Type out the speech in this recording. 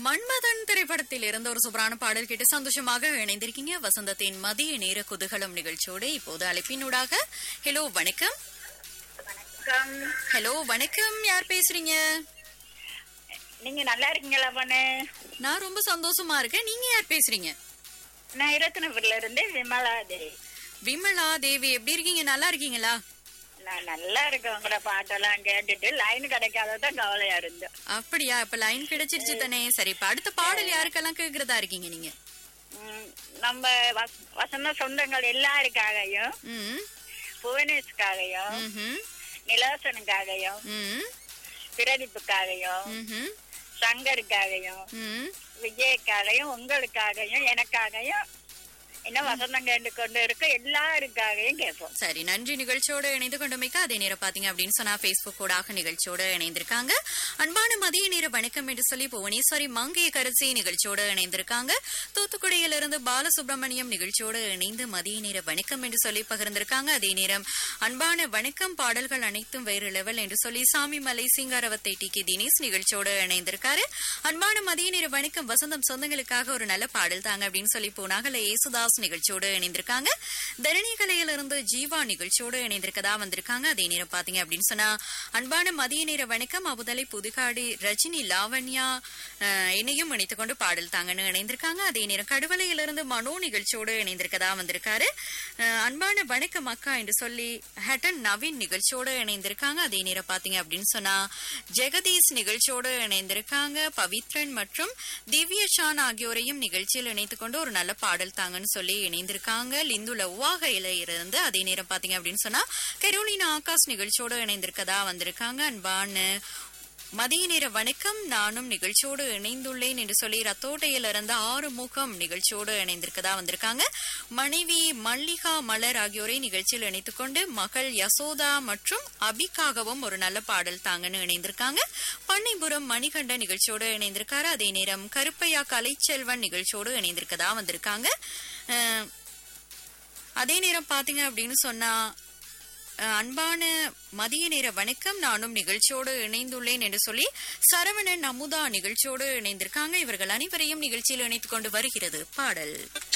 மன்மதன் திரைப்படத்தில் இருந்த ஒரு சூப்பரான பாடல் கேட்டு சந்தோஷமாக இணைந்திருக்கீங்க வசந்தத்தின் மதிய நேர குதூகலம் நிகழ்ச்சியோடு இப்போது அழைப்பினூடாக ஹலோ வணக்கம் வணக்கம் ஹலோ வணக்கம் யார் பேசுறீங்க நீங்க நல்லா இருக்கீங்களா பண்ணு நான் ரொம்ப சந்தோஷமா இருக்கேன் நீங்க யார் பேசுறீங்க நான் இரத்தினபுரில இருந்து விமலா தேவி விமலா தேவி எப்படி இருக்கீங்க நல்லா இருக்கீங்களா நான் நல்லா இருக்கேன் உங்களோட பாட்டெல்லாம் கேட்டுட்டு லைன் கிடைக்காததான் கவலையா இருந்து அப்படியா இப்ப லைன் கிடைச்சிருச்சு தானே சரி இப்ப அடுத்த பாடல் யாருக்கெல்லாம் கேக்குறதா இருக்கீங்க நீங்க ம், நம்ம வச- வசந்த சொந்தங்கள் எல்லாருக்காகவும் ம் புவனேஷ்காகவும் ம்ஹும், நிலாசனுக்காகவும் ம் பிரதீப்புக்காகவும் ம்ஹும், சங்கருக்காகவும் ம் விஜய்க்காகவும் உங்களுக்காகவும் எனக்காகவும் இன்னும் வசந்தம் கேட்டு கொண்டு இருக்க எல்லாருக்காகவும் கேட்போம் சரி நன்றி நிகழ்ச்சியோட இணைந்து கொண்டமைக்கு அதே நேரம் பாத்தீங்க அப்படின்னு சொன்னா பேஸ்புக் ஊடாக நிகழ்ச்சியோட இணைந்திருக்காங்க அன்பான மதிய நேர வணக்கம் என்று சொல்லி புவனேஸ்வரி மங்கைய கரசி நிகழ்ச்சியோட இணைந்திருக்காங்க தூத்துக்குடியிலிருந்து பாலசுப்ரமணியம் நிகழ்ச்சியோட இணைந்து மதிய நேர வணக்கம் என்று சொல்லி பகிர்ந்திருக்காங்க அதே நேரம் அன்பான வணக்கம் பாடல்கள் அனைத்தும் வேறு லெவல் என்று சொல்லி சாமி மலை சிங்காரவத்தை டி கே தினேஷ் நிகழ்ச்சியோட இணைந்திருக்காரு அன்பான மதிய நேர வணக்கம் வசந்தம் சொந்தங்களுக்காக ஒரு நல்ல பாடல் தாங்க அப்படின்னு சொல்லி போனாகல ஏசுதாஸ் நிகழ்ச்சியோடு இணைந்திருக்காங்க தரணி கலையிலிருந்து ஜீவா நிகழ்ச்சியோடு இணைந்திருக்கதா வந்திருக்காங்க அதே நேரம் பாத்தீங்க அப்படின்னு சொன்னா அன்பான மதிய நேர வணக்கம் அபுதலை புதுகாடி ரஜினி லாவண்யா அஹ், என்னையும் இணைத்துக் கொண்டு பாடல் தாங்கன்னு இணைந்திருக்காங்க அதே நேரம் கடுவலையிலிருந்து மனோ நிகழ்ச்சியோடு இணைந்திருக்கதா வந்திருக்காரு அஹ், அன்பான வணக்கம் அக்கா என்று சொல்லி ஹட்டன் நவீன் நிகழ்ச்சியோடு இணைந்திருக்காங்க அதே நேரம் பாத்தீங்க அப்படின்னு சொன்னா ஜெகதீஷ் நிகழ்ச்சியோடு இணைந்திருக்காங்க பவித்ரன் மற்றும் திவ்யஷான் ஆகியோரையும் நிகழ்ச்சியில் இணைத்துக் கொண்டு ஒரு நல்ல பாடல் தாங்கன்னு சொல்லி இணைந்திருக்காங்க லிந்துல உவாகையில இருந்து அதே நேரம் பாத்தீங்க அப்படின்னு சொன்னா கெரோலினா ஆகாஷ் நிகழ்ச்சியோடு இணைந்திருக்கதா வந்திருக்காங்க அன்பான மதிய நேர வணக்கம் நானும் நிகழ்ச்சியோடு இணைந்துள்ளேன் என்று சொல்லி ரத்தோட்டையில இருந்த ஆறுமுகம் நிகழ்ச்சியோடு இணைந்திருக்கதா வந்திருக்காங்க மனைவி மல்லிகா மலர் ஆகியோரை நிகழ்ச்சியில் இணைத்துக் கொண்டு மகள் யசோதா மற்றும் அபிக்காகவும் ஒரு நல்ல பாடல் தாங்கன்னு இணைந்திருக்காங்க பண்ணைபுரம் மணிகண்ட நிகழ்ச்சியோடு இணைந்திருக்காரு அதே நேரம் கருப்பையா கலைச்செல்வன் நிகழ்ச்சியோடு இணைந்திருக்கதா வந்திருக்காங்க அஹ், அதே நேரம் பாத்தீங்க அப்படின்னு சொன்னா அஹ், அன்பான மதிய நேர வணக்கம் நானும் நிகழ்ச்சியோடு இணைந்துள்ளேன் என்று சொல்லி சரவணன் அமுதா நிகழ்ச்சியோடு இணைந்திருக்காங்க இவர்கள் அனைவரையும் நிகழ்ச்சியில் இணைத்துக் கொண்டு வருகிறது பாடல்